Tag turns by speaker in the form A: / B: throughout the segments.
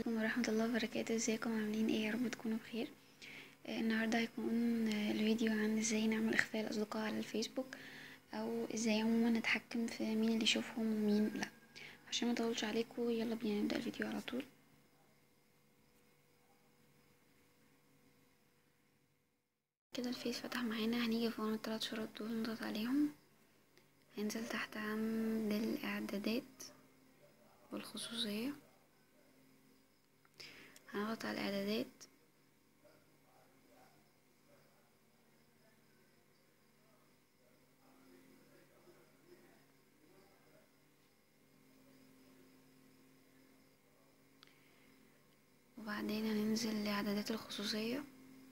A: عليكم ورحمة الله وبركاته ازيكم عاملين ايه يا رب تكونوا بخير آه، النهاردة هيكون آه، الفيديو عن ازاي نعمل اخفاء الاصدقاء على الفيسبوك او ازاي عموما نتحكم في مين اللي يشوفهم ومين لا عشان ما اطولش عليكم يلا بينا نبدأ الفيديو على طول كده الفيس فتح معانا هنيجي فوق الثلاث شروط دول نضغط عليهم هنزل تحت عند الاعدادات والخصوصية هنضغط على الاعدادات وبعدين هننزل لاعدادات الخصوصية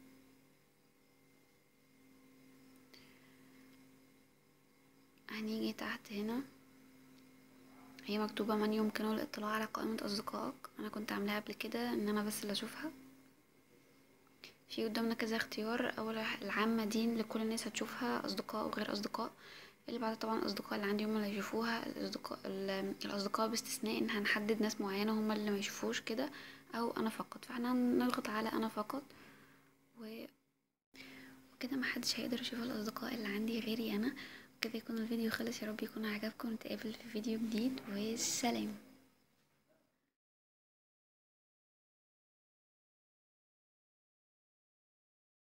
A: هنيجي تحت هنا هي مكتوبة من يمكنه الاطلاع على قائمة أصدقائك أنا كنت عاملاها قبل كده إن أنا بس اللي أشوفها في قدامنا كذا اختيار أول العامة دي لكل الناس هتشوفها أصدقاء وغير أصدقاء اللي بعد طبعا الأصدقاء اللي عندي هما اللي هيشوفوها الأصدقاء الأصدقاء باستثناء إن هنحدد ناس معينة هما اللي ما يشوفوش كده أو أنا فقط فاحنا نضغط على أنا فقط و وكده محدش هيقدر يشوف الأصدقاء اللي عندي غيري أنا كده يكون الفيديو خلص يا رب يكون عجبكم نتقابل في فيديو جديد والسلام